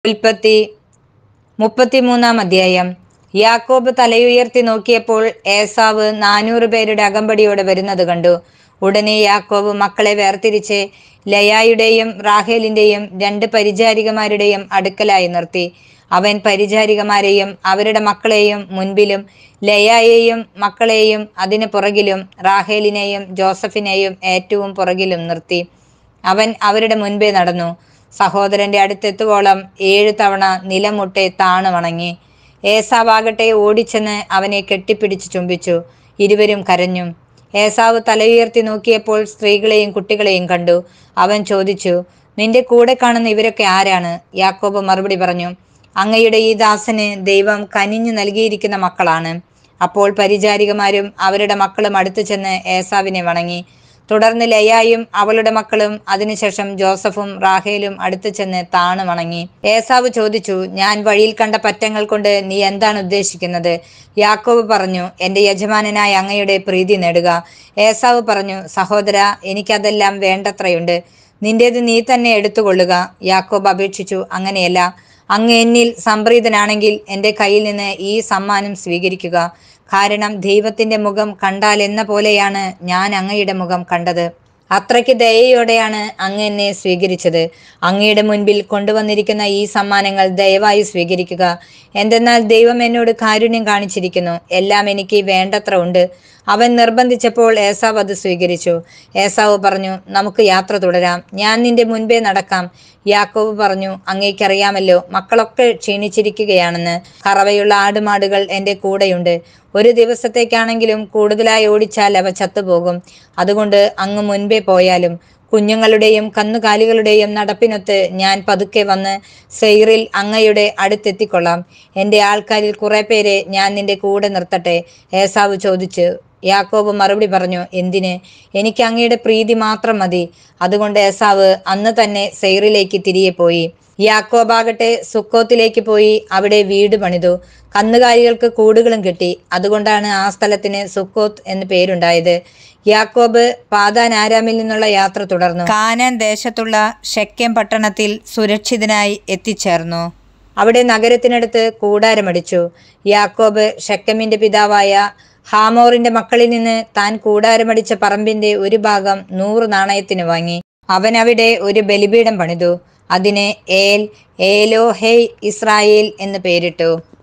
ഉൽപ്പത്തി മുപ്പത്തിമൂന്നാം അധ്യായം യാക്കോബ് തലയുയർത്തി നോക്കിയപ്പോൾ ഏസാവ് നാനൂറ് പേരുടെ അകമ്പടിയോടെ വരുന്നത് കണ്ടു ഉടനെ യാക്കോബ് മക്കളെ വേർതിരിച്ച് ലയായുടെയും റാഹേലിന്റെയും രണ്ട് പരിചാരികമാരുടെയും അടുക്കലായി നിർത്തി അവൻ പരിചാരികമാരെയും അവരുടെ മക്കളെയും മുൻപിലും ലയായെയും മക്കളെയും അതിന് പുറകിലും റാഹേലിനെയും ജോസഫിനെയും ഏറ്റവും പുറകിലും നിർത്തി അവൻ അവരുടെ മുൻപേ നടന്നു സഹോദരന്റെ അടുത്തെത്തുവോളം ഏഴു തവണ നിലമുട്ടെ താണു വണങ്ങി ഏസാവാകട്ടെ ഓടിച്ചെന്ന് അവനെ കെട്ടിപ്പിടിച്ച് ചുംബിച്ചു ഇരുവരും കരഞ്ഞു ഏസാവ് തലയുയർത്തി നോക്കിയപ്പോൾ സ്ത്രീകളെയും കുട്ടികളെയും കണ്ടു അവൻ ചോദിച്ചു നിന്റെ കൂടെ കാണുന്ന ഇവരൊക്കെ ആരാണ് യാക്കോബ് മറുപടി പറഞ്ഞു അങ്ങയുടെ ഈ ദാസന് ദൈവം കനിഞ്ഞു നൽകിയിരിക്കുന്ന മക്കളാണ് അപ്പോൾ പരിചാരികമാരും അവരുടെ മക്കളും അടുത്തു ചെന്ന് ഏസാവിനെ വണങ്ങി തുടർന്ന് ലയായും അവളുടെ മക്കളും അതിനുശേഷം ജോസഫും റാഹേലും അടുത്തു ചെന്ന് താണു വണങ്ങി ഏസാവ് ചോദിച്ചു ഞാൻ വഴിയിൽ കണ്ട പറ്റങ്ങൾ കൊണ്ട് നീ എന്താണ് ഉദ്ദേശിക്കുന്നത് യാക്കോബ് പറഞ്ഞു എന്റെ യജമാനനായ അങ്ങയുടെ പ്രീതി നേടുക ഏസാവ് പറഞ്ഞു സഹോദര എനിക്കതെല്ലാം വേണ്ടത്രയുണ്ട് നിന്റേത് നീ തന്നെ എടുത്തുകൊള്ളുക യാക്കോബ് അപേക്ഷിച്ചു അങ്ങനെയല്ല അങ്ങ് എന്നിൽ സംപ്രീതനാണെങ്കിൽ എൻ്റെ കയ്യിൽ നിന്ന് ഈ സമ്മാനം സ്വീകരിക്കുക കാരണം ദൈവത്തിന്റെ മുഖം കണ്ടാൽ എന്ന പോലെയാണ് ഞാൻ അങ്ങയുടെ മുഖം കണ്ടത് അത്രയ്ക്ക് ദയയോടെയാണ് അങ്ങ് എന്നെ സ്വീകരിച്ചത് അങ്ങയുടെ മുൻപിൽ കൊണ്ടുവന്നിരിക്കുന്ന ഈ സമ്മാനങ്ങൾ ദയവായി സ്വീകരിക്കുക എന്തെന്നാൽ ദൈവം എന്നോട് കാരുണ്യം കാണിച്ചിരിക്കുന്നു എല്ലാം എനിക്ക് വേണ്ടത്ര ഉണ്ട് അവൻ നിർബന്ധിച്ചപ്പോൾ ഏസാവ് അത് സ്വീകരിച്ചു ഏസാവ് പറഞ്ഞു നമുക്ക് യാത്ര തുടരാം ഞാൻ നിന്റെ മുൻപേ നടക്കാം യാക്കോബ് പറഞ്ഞു അങ്ങേക്കറിയാമല്ലോ മക്കളൊക്കെ ക്ഷീണിച്ചിരിക്കുകയാണെന്ന് കറവയുള്ള ആടുമാടുകൾ എൻ്റെ കൂടെയുണ്ട് ഒരു ദിവസത്തേക്കാണെങ്കിലും കൂടുതലായി ഓടിച്ചാൽ അവ ചത്തുപോകും അതുകൊണ്ട് അങ്ങ് മുൻപേ പോയാലും കുഞ്ഞുങ്ങളുടെയും കന്നുകാലികളുടെയും നടപ്പിനൊത്ത് ഞാൻ പതുക്കെ വന്ന് സെയ്റിൽ അങ്ങയുടെ അടുത്തെത്തിക്കൊള്ളാം എൻ്റെ ആൾക്കാരിൽ കുറെ പേരെ ഞാൻ നിന്റെ കൂടെ നിർത്തട്ടെ ഏസാവ് ചോദിച്ചു യാക്കോബ് മറുപടി പറഞ്ഞു എന്തിന് എനിക്ക് അങ്ങയുടെ പ്രീതി മാത്രം മതി അതുകൊണ്ട് ഏസാവ് അന്ന് തന്നെ സെയ്റിലേക്ക് തിരികെ പോയി യാക്കോബാകട്ടെ സുക്കോത്തിലേക്ക് പോയി അവിടെ വീട് പണിതു കന്നുകാലികൾക്ക് കൂടുകളും കിട്ടി അതുകൊണ്ടാണ് ആ സ്ഥലത്തിന് സുക്കോത്ത് എന്ന് പേരുണ്ടായത് യാക്കോബ് പാതാൻ ആരാമിൽ നിന്നുള്ള യാത്ര തുടർന്നു കാനാൻ ദേശത്തുള്ള ഷെക്കേം പട്ടണത്തിൽ സുരക്ഷിതനായി എത്തിച്ചേർന്നു അവിടെ നഗരത്തിനടുത്ത് കൂടാരമടിച്ചു യാക്കോബ് ഷെക്കമിന്റെ പിതാവായ ഹാമോറിന്റെ മക്കളിൽ നിന്ന് താൻ കൂടാരമടിച്ച പറമ്പിന്റെ ഒരു ഭാഗം നൂറ് നാണയത്തിന് വാങ്ങി അവൻ അവിടെ ഒരു ബലിപീഠം പണിതു അതിന് ഏൽ ഏലോ ഹെയ് ഇസ്രായേൽ എന്ന് പേരിട്ടു